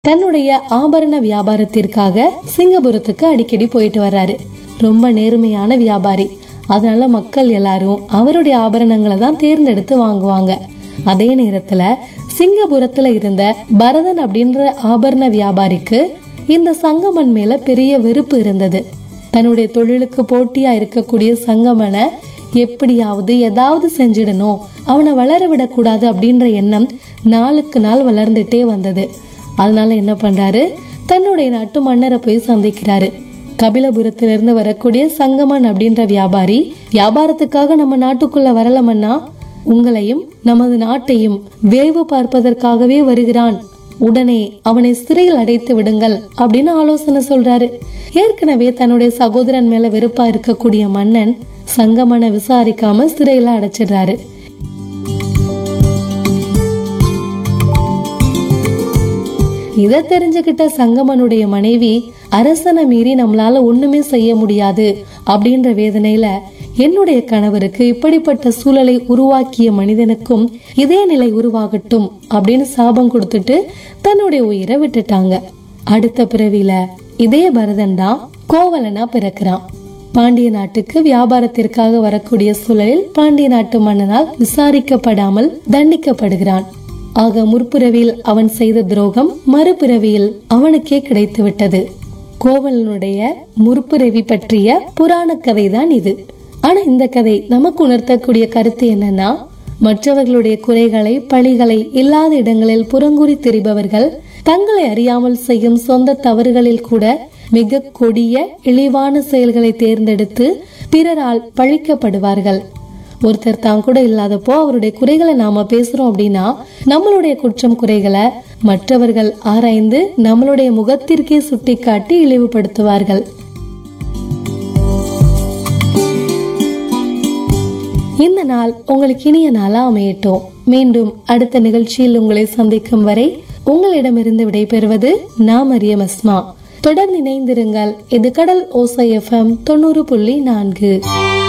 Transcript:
தன்னுடைய ஆபரண வியாபாரத்திற்காக சிங்கபுரத்துக்கு அடிக்கடி போயிட்டு வர்றாரு ரொம்ப நேர்மையான வியாபாரி அதனால மக்கள் எல்லாரும் அவருடைய ஆபரணங்களை தான் தேர்ந்தெடுத்து வாங்குவாங்க அதே நேரத்துல சிங்கபுரத்துல இருந்த பரதன் அப்படின்ற ஆபரண வியாபாரிக்கு இந்த சங்கமன் மேல பெரிய வெறுப்பு இருந்தது தன்னுடைய தொழிலுக்கு போட்டியா இருக்கக்கூடிய சங்கமனை எப்படியாவது ஏதாவது செஞ்சிடணும் அவனை வளர விடக்கூடாது அப்படின்ற எண்ணம் நாளுக்கு நாள் வளர்ந்துட்டே வந்தது அதனால என்ன பண்றாரு தன்னுடைய நாட்டு மன்னரை போய் சந்திக்கிறாரு கபிலபுரத்திலிருந்து வரக்கூடிய சங்கமன் அப்படின்ற வியாபாரி வியாபாரத்துக்காக நம்ம நாட்டுக்குள்ள வரலமன்னா உங்களையும் நமது நாட்டையும் வேவு பார்ப்பதற்காகவே வருகிறான் உடனே அவனை சிறையில் அடைத்து விடுங்கள் அப்படின்னு ஆலோசனை சொல்றாரு ஏற்கனவே தன்னுடைய சகோதரன் மேல வெறுப்பா இருக்கக்கூடிய மன்னன் சங்கமனை விசாரிக்காம சிறையில அடைச்சிடுறாரு இதை தெரிஞ்சுக்கிட்ட சங்கமனுடைய மனைவி அரசனை மீறி நம்மளால ஒண்ணுமே செய்ய முடியாது அப்படின்ற வேதனையில என்னுடைய கணவருக்கு இப்படிப்பட்ட சூழலை உருவாக்கிய மனிதனுக்கும் இதே நிலை உருவாகட்டும் அப்படின்னு சாபம் கொடுத்துட்டு தன்னுடைய உயிரை விட்டுட்டாங்க அடுத்த பிறவியில இதே பரதன் தான் கோவலனா பிறக்கிறான் பாண்டிய நாட்டுக்கு வியாபாரத்திற்காக வரக்கூடிய சூழலில் பாண்டிய நாட்டு மன்னனால் விசாரிக்கப்படாமல் தண்டிக்கப்படுகிறான் ஆக முற்பிறவியில் அவன் செய்த துரோகம் மறுபிறவியில் அவனுக்கே கிடைத்து விட்டது கோவலனுடைய முற்பிறவி பற்றிய புராண கதை தான் இது ஆனா இந்த கதை நமக்கு உணர்த்தக்கூடிய கருத்து என்னன்னா மற்றவர்களுடைய குறைகளை பழிகளை இல்லாத இடங்களில் புறங்கூறி திரிபவர்கள் தங்களை அறியாமல் செய்யும் சொந்த தவறுகளில் கூட மிக கொடிய இழிவான செயல்களை தேர்ந்தெடுத்து பிறரால் பழிக்கப்படுவார்கள் ஒருத்தர் தான் கூட இல்லாதப்போ அவருடைய குறைகளை நாம பேசுறோம் அப்படின்னா நம்மளுடைய குற்றம் குறைகளை மற்றவர்கள் ஆராய்ந்து நம்மளுடைய முகத்திற்கே சுட்டிக்காட்டி இழிவுபடுத்துவார்கள் இந்த நாள் உங்களுக்கு இனிய நாளா அமையட்டும் மீண்டும் அடுத்த நிகழ்ச்சியில் உங்களை சந்திக்கும் வரை உங்களிடமிருந்து விடைபெறுவது நான் மரியம் அஸ்மா தொடர்ந்து இணைந்திருங்கள் இது கடல் ஓசை எஃப்எம் தொண்ணூறு புள்ளி நான்கு